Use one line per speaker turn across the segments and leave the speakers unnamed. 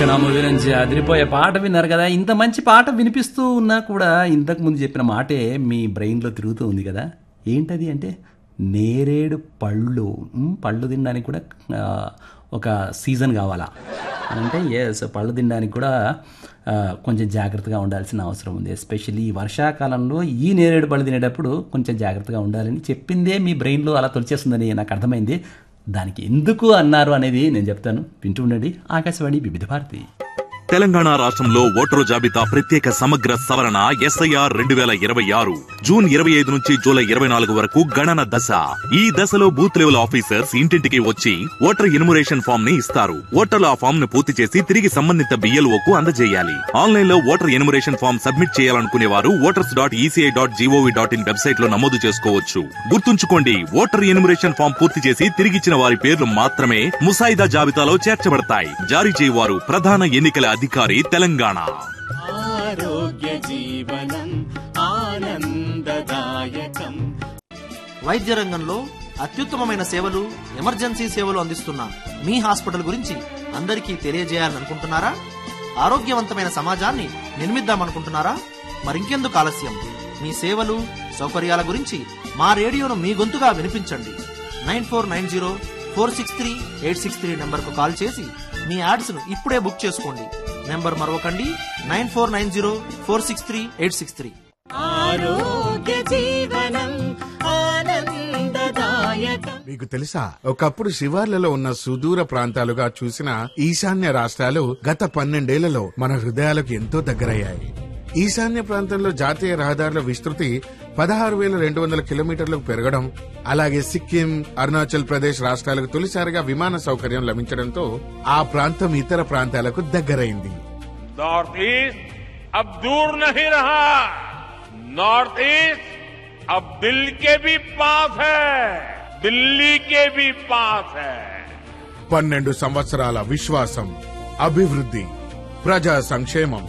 విచక్షణ మూవీ నుంచి అదిరిపోయే పాట విన్నారు కదా ఇంత మంచి పాట వినిపిస్తూ ఉన్నా కూడా ఇంతకు ముందు చెప్పిన మాటే మీ బ్రెయిన్లో తిరుగుతూ ఉంది కదా ఏంటది అంటే నేరేడు పళ్ళు ఉమ్, పళ్ళు తినడానికి కూడా ఆ, ఒక సీజన్ కావాలా అంటే ఎస్ పళ్ళు తినడానికి కూడా ఆ, కొంచెం జాగ్రత్తగా ఉండాల్సిన అవసరం ఉంది ఎస్పెషల్లీ ఈ వర్షాకాలంలో ఈ నేరేడు పళ్ళు తినేటప్పుడు కొంచెం జాగ్రత్తగా ఉండాలని చెప్పిందే మీ బ్రెయిన్లో అలా తొలిచేస్తుందని నాకు అర్థమైంది దానికి ఎందుకు అన్నారు అనేది నేను చెప్తాను వింటూ ఉండండి ఆకాశవాణి వివిధ భారతి
తెలంగాణ రాష్ట్రంలో ఓటరు జాబితా ప్రత్యేక సమగ్ర సవరణ ఎస్ఐఆర్ రెండు వేల ఇరవై ఆరు జూన్ ఇరవై ఐదు నుంచి జూలై ఇరవై నాలుగు వరకు గణన దశ ఈ దశలో బూత్ లెవెల్ ఆఫీసర్స్ ఇంటింటికి వచ్చి ఓటర్ ఇనుమరేషన్ ఫామ్ ని ఇస్తారు ఓటర్లు ఆ ఫామ్ ను పూర్తి చేసి తిరిగి సంబంధిత బిఎల్ఓ కు అందజేయాలి ఆన్లైన్ లో ఓటర్ ఎనుమరేషన్ ఫామ్ సబ్మిట్ చేయాలనుకునే వారు voters dot ECI dot GOV dot in website లో నమోదు చేసుకోవచ్చు గుర్తుంచుకోండి ఓటర్ ఎనుమరేషన్ ఫామ్ పూర్తి చేసి తిరిగిచ్చిన వారి పేర్లు మాత్రమే ముసాయిదా జాబితాలో చేర్చబడతాయి జారీ చేయవారు ప్రధాన ఎన్నికల అధికారి తెలంగాణ
ఆరోగ్య జీవనం ఆనందదాయకం
వైద్య రంగంలో అత్యుత్తమమైన సేవలు ఎమర్జెన్సీ సేవలు అందిస్తున్న మీ హాస్పిటల్ గురించి అందరికీ తెలియజేయాలని అనుకుంటున్నారా ఆరోగ్యవంతమైన సమాజాన్ని నిర్మిద్దామనుకుంటున్నారా మరింకెందుకు ఆలస్యం మీ సేవలు సౌకర్యాల గురించి మా రేడియోను మీ గొంతుగా వినిపించండి nine four nine zero four six three eight six three నెంబర్కు కాల్ చేసి మీ యాడ్స్ను ఇప్పుడే బుక్ చేసుకోండి నెంబర్ మరొకండి nine four nine zero four six three eight six three
ఆరోగ్య జీవనం ఆనందదాయకం
మీకు తెలుసా ఒకప్పుడు శివార్లలో ఉన్న సుదూర ప్రాంతాలుగా చూసిన ఈశాన్య రాష్ట్రాలు గత పన్నెండేళ్లలో మన హృదయాలకు ఎంతో దగ్గరయ్యాయి ఈశాన్య ప్రాంతంలో జాతీయ రహదారుల విస్తృతి పదహారు వేల రెండు వందల కిలోమీటర్లకు పెరగడం అలాగే సిక్కిం అరుణాచల్ ప్రదేశ్ రాష్ట్రాలకు తొలిసారిగా విమాన సౌకర్యం లభించడంతో ఆ ప్రాంతం ఇతర ప్రాంతాలకు దగ్గరైంది
नॉर्थ ईस्ट अब दूर नहीं रहा नॉर्थ ईस्ट अब दिल के भी पास है दिल्ली के भी पास है
పన్నెండు సంవత్సరాల విశ్వాసం అభివృద్ధి ప్రజా సంక్షేమం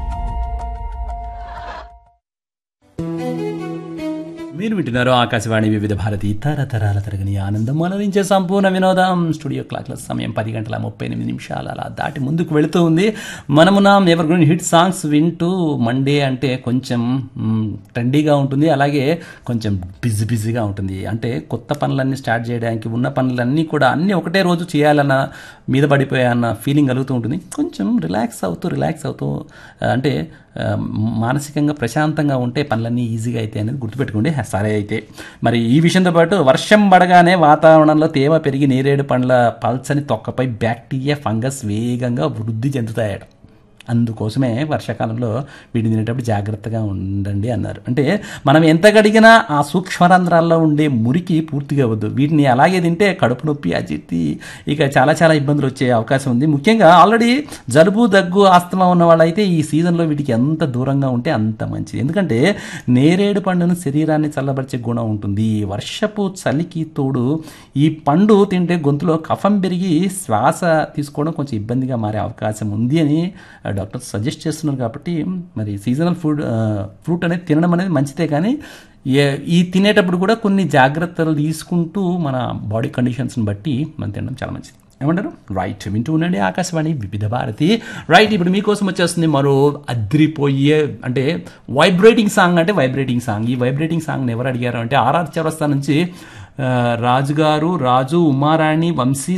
మీరు వింటున్నారు ఆకాశవాణి వివిధ భారతి తరతరాల తరగని ఆనందం అలరించే సంపూర్ణ వినోదం స్టూడియో క్లాక్ల సమయం పది గంటల ముప్పై ఎనిమిది నిమిషాలు అలా దాటి ముందుకు వెళుతూ ఉంది మనము నా ఎవర్ గ్రీన్ హిట్ సాంగ్స్ వింటూ మండే అంటే కొంచెం మ్, ట్రెండీగా ఉంటుంది అలాగే కొంచెం బిజీ బిజీగా ఉంటుంది అంటే కొత్త పనులన్నీ స్టార్ట్ చేయడానికి ఉన్న పనులన్నీ కూడా అన్నీ ఒకటే రోజు చేయాలన్న మీద పడిపోయాన్న ఫీలింగ్ కలుగుతూ ఉంటుంది కొంచెం రిలాక్స్ అవుతూ రిలాక్స్ అవుతూ ఆ, అంటే ఆ, మానసికంగా ప్రశాంతంగా ఉంటే పనులన్నీ ఈజీగా అయితే అనేది గుర్తుపెట్టుకోండి హ, సరే అయితే మరి ఈ విషయంతో పాటు వర్షం పడగానే వాతావరణంలో తేమ పెరిగి నేరేడు పండ్ల పల్చని తొక్కపై బ్యాక్టీరియా ఫంగస్ వేగంగా వృద్ధి చెందుతాయట అందుకోసమే వర్షాకాలంలో వీటిని తినేటప్పుడు జాగ్రత్తగా ఉండండి అన్నారు అంటే మనం ఎంత గడిగినా ఆ సూక్ష్మరంధ్రాల్లో ఉండే మురికి పూర్తిగా వద్దు వీటిని అలాగే తింటే కడుపు నొప్పి అజితి ఇక చాలా చాలా ఇబ్బందులు వచ్చే అవకాశం ఉంది ముఖ్యంగా ఆల్రెడీ జలుబు దగ్గు ఆస్తమా ఉన్న వాళ్ళైతే ఈ సీజన్లో వీటికి ఎంత దూరంగా ఉంటే అంత మంచిది ఎందుకంటే నేరేడు పండును శరీరాన్ని చల్లబరిచే గుణం ఉంటుంది వర్షపు చలికి తోడు ఈ పండు తింటే గొంతులో కఫం పెరిగి శ్వాస తీసుకోవడం కొంచెం ఇబ్బందిగా మారే అవకాశం ఉంది అని డాక్టర్ సజెస్ట్ చేస్తున్నారు కాబట్టి మరి సీజనల్ ఫుడ్ ఫ్రూట్ అనేది తినడం అనేది మంచిదే కానీ ఏ- ఈ తినేటప్పుడు కూడా కొన్ని జాగ్రత్తలు తీసుకుంటూ మన బాడీ కండిషన్స్ని బట్టి మనం తినడం చాలా మంచిది ఏమంటారు రైట్ వింటూ ఉండండి ఆకాశవాణి వివిధ భారతి రైట్ ఇప్పుడు మీకోసం వచ్చేస్తుంది మరో అద్రిపోయే అంటే వైబ్రేటింగ్ సాంగ్ అంటే వైబ్రేటింగ్ సాంగ్ ఈ వైబ్రేటింగ్ సాంగ్ని ఎవరు అడిగారు అంటే ఆర్ఆర్ చౌరస్తా నుంచి ఆ, రాజుగారు రాజు ఉమారాణి వంశీ